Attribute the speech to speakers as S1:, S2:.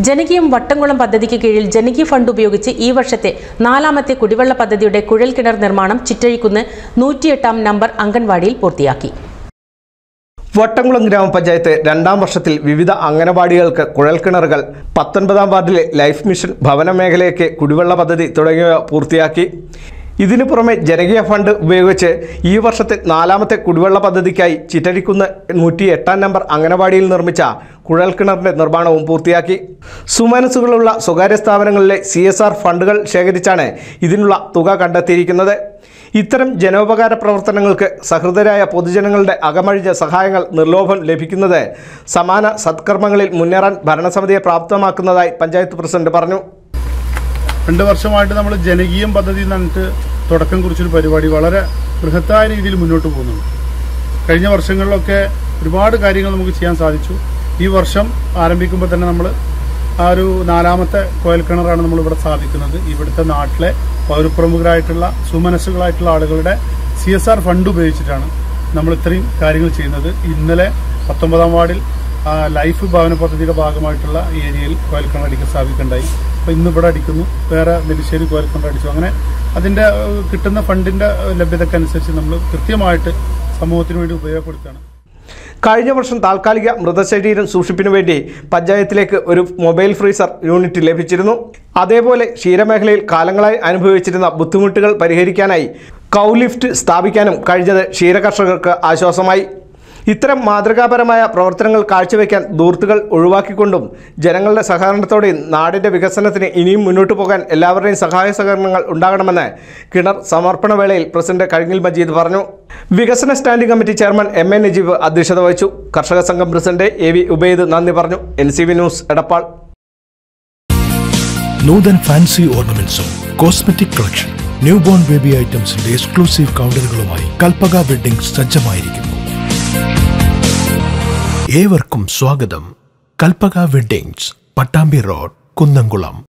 S1: ജനകീയം വട്ടംകുളം പദ്ധതിക്ക് കീഴിൽ ജനകീയ ഫണ്ട് ഉപയോഗിച്ച് ഈ വർഷത്തെ നാലാമത്തെ കുടിവെള്ള പദ്ധതിയുടെ കുഴൽക്കിണർ നിർമ്മാണം ചിറ്റഴിക്കുന്ന് നൂറ്റിയെട്ടാം നമ്പർ അംഗൻവാടിയിൽ പൂർത്തിയാക്കി
S2: വട്ടംകുളം ഗ്രാമപഞ്ചായത്ത് രണ്ടാം വർഷത്തിൽ വിവിധ അംഗനവാടികൾക്ക് കുഴൽക്കിണറുകൾ പത്തൊൻപതാം വാർഡിലെ ലൈഫ് മിഷൻ ഭവന മേഖലയ്ക്ക് കുടിവെള്ള പദ്ധതി തുടങ്ങിയവ പൂർത്തിയാക്കി ഇതിനു പുറമെ ജനകീയ ഫണ്ട് ഉപയോഗിച്ച് ഈ വർഷത്തെ നാലാമത്തെ കുടിവെള്ള പദ്ധതിക്കായി ചിറ്റടിക്കുന്ന് നൂറ്റി എട്ടാം നമ്പർ അംഗനവാടിയിൽ നിർമ്മിച്ച കുഴൽക്കിണറിന്റെ നിർമ്മാണവും പൂർത്തിയാക്കി സുമനസ്സുകളുള്ള സ്വകാര്യ സ്ഥാപനങ്ങളിലെ സി ഫണ്ടുകൾ ശേഖരിച്ചാണ് ഇതിനുള്ള തുക കണ്ടെത്തിയിരിക്കുന്നത് ഇത്തരം ജനോപകാര പ്രവർത്തനങ്ങൾക്ക് സഹൃദരായ പൊതുജനങ്ങളുടെ അകമഴിഞ്ഞ സഹായങ്ങൾ നിർലോഭം ലഭിക്കുന്നത് സമാന സത്കർമ്മങ്ങളിൽ മുന്നേറാൻ ഭരണസമിതിയെ പ്രാപ്തമാക്കുന്നതായി പഞ്ചായത്ത് പ്രസിഡന്റ് പറഞ്ഞു
S3: രണ്ട് വർഷമായിട്ട് നമ്മൾ ജനകീയം പദ്ധതി എന്ന് പറഞ്ഞിട്ട് തുടക്കം കുറിച്ചൊരു പരിപാടി വളരെ ബൃഹത്തായ രീതിയിൽ മുന്നോട്ട് പോകുന്നുണ്ട് കഴിഞ്ഞ വർഷങ്ങളിലൊക്കെ ഒരുപാട് കാര്യങ്ങൾ നമുക്ക് ചെയ്യാൻ സാധിച്ചു ഈ വർഷം ആരംഭിക്കുമ്പോൾ തന്നെ നമ്മൾ ആ ഒരു നാലാമത്തെ കോയൽക്കിണറാണ് നമ്മൾ ഇവിടെ സ്ഥാപിക്കുന്നത് ഇവിടുത്തെ നാട്ടിലെ പൗരപ്രമുഖരായിട്ടുള്ള സുമനസ്സുകളായിട്ടുള്ള ആളുകളുടെ സി എസ് ആർ ഫണ്ട് ഉപയോഗിച്ചിട്ടാണ് നമ്മൾ ഇത്രയും കാര്യങ്ങൾ ചെയ്യുന്നത് ഇന്നലെ പത്തൊമ്പതാം വാർഡിൽ ആ, ലൈഫ് ഭവന പദ്ധതിയുടെ ഭാഗമായിട്ടുള്ള ഈ ഏരിയയിൽ കോയൽക്കിണർ അടിക്കാൻ സ്ഥാപിക്കുകയുണ്ടായി അപ്പോൾ ഇന്ന് ഇവിടെ അടിക്കുന്നു വേറെ നെല്ലിശ്ശേരി കോയൽക്കിണർ അടിച്ചു അങ്ങനെ അതിന്റെ ഏഹ്, കിട്ടുന്ന ഫണ്ടിന്റെ ഏഹ്, ലഭ്യതക്കനുസരിച്ച് നമ്മൾ കൃത്യമായിട്ട് സമൂഹത്തിന് വേണ്ടി ഉപയോഗപ്പെടുത്തുകയാണ്
S2: കഴിഞ്ഞ വർഷം താൽക്കാലിക മൃതശരീരം സൂക്ഷിപ്പിനു വേണ്ടി പഞ്ചായത്തിലേക്ക് ഒരു മൊബൈൽ ഫ്രീസർ യൂണിറ്റ് ലഭിച്ചിരുന്നു അതേപോലെ ക്ഷീരമേഖലയിൽ കാലങ്ങളായി അനുഭവിച്ചിരുന്ന ബുദ്ധിമുട്ടുകൾ പരിഹരിക്കാനായി കൗലിഫ്റ്റ് സ്ഥാപിക്കാനും കഴിഞ്ഞത് ക്ഷീരകർഷകർക്ക് ആശ്വാസമായി ഇത്തരം മാതൃകാപരമായ പ്രവർത്തനങ്ങൾ കാഴ്ചവെക്കാൻ ദൂർത്തുകൾ ഒഴിവാക്കിക്കൊണ്ടും ജനങ്ങളുടെ സഹകരണത്തോടെയും നാടിന്റെ വികസനത്തിന് ഇനിയും മുന്നോട്ടു പോകാൻ എല്ലാവരുടെയും സഹായ സഹകരണങ്ങൾ ഉണ്ടാകണമെന്ന് കിണർ സമർപ്പണ വേളയിൽ പ്രസിഡന്റ് കഴിഞ്ഞിൽ മജീദ് പറഞ്ഞു വികസന standing committee chairman M A Najeeb അധ്യക്ഷത വഹിച്ചു കർഷക സംഘം പ്രസിഡന്റ് എ വി ഉബൈദ് നന്ദി പറഞ്ഞു N C V news Edappal
S4: Nuthan fancy ഓർണമെന്റ്സും cosmetic collection new born baby ഐറ്റംസിന്റെ എക്സ്ക്ലൂസീവ് കൗണ്ടറുകളുമായി കൽപ്പക വെഡിംഗ് സജ്ജമായിരിക്കുന്നു ഏവർക്കും സ്വാഗതം കൽപ്പക വെഡിങ്സ് പട്ടാമ്പി റോഡ് കുന്നംകുളം